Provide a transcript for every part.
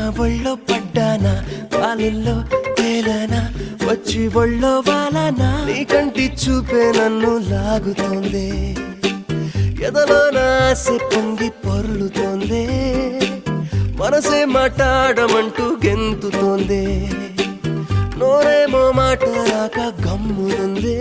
ఒళ్ళో పడ్డానా కాలుల్లో తేలనా వచ్చి ఒళ్ళో వాలనా నీ కంటి చూపే నన్ను లాగుతోంది ఎదలో నాసే పొంగి పొర్లుతోంది మనసే మాట్లాడమంటూ గెంతుతోంది నోరేమో మాట రాక గమ్మునుంది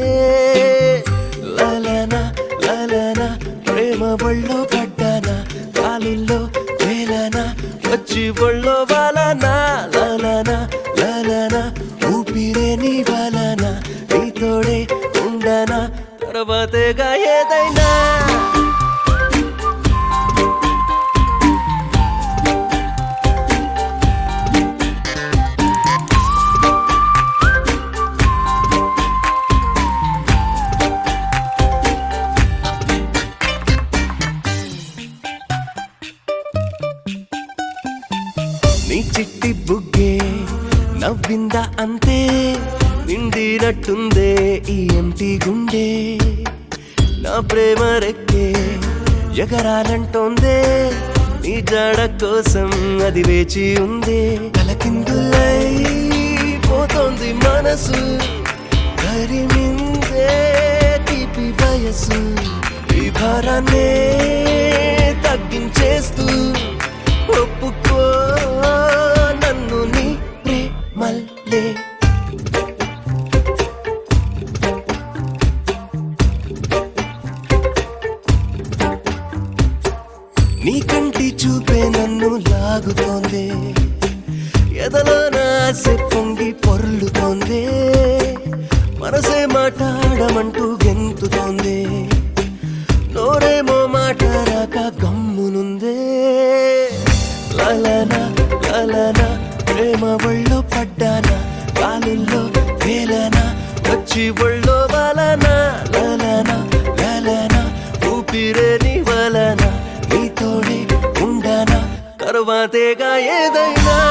లలనా లలనా ప్రేమ ఒళ్ళో పడ్డానా కాలుల్లో వేలనా వచ్చి ఒళ్ళో వాలనా లలనా లలనా ఊపిరే నీ వలనా నీతోడే ఉండనా తర్వాతేగా ఏదైనా నీ చిట్టి బుగ్గే నవ్విందా అంతే నిండినట్టుందే ఈ ఎంటి గుండె నా ప్రేమ రెక్కే ఎగరాలంటోందే నీ జాడ కోసం అది వేచి ఉంది తలకిందులై పోతోంది మనసు కరిమిందే తీపి వయసు ఈ భారాన్నే తగ్గించేస్తూ ఒప్పుకో నన్ను నీ ప్రేమల్లే నీ కంటి చూపే నన్ను లాగుతోంది ఎదలో నాసే పొంగి పొర్లుతోంది మనసే మాట్లాడమంటూ గెంతుతోంది నోరేమో మాట రాక గమ్మునుందే లలనా లలనా ప్రేమ ఒళ్ళో పడ్డానా కాలుల్లో వేలనా వచ్చి ఒళ్ళో వలనా లలనా లలనా ఊపిరే నీ వలన నీతోడే ఉండనా తర్వాతేగా ఏదైనా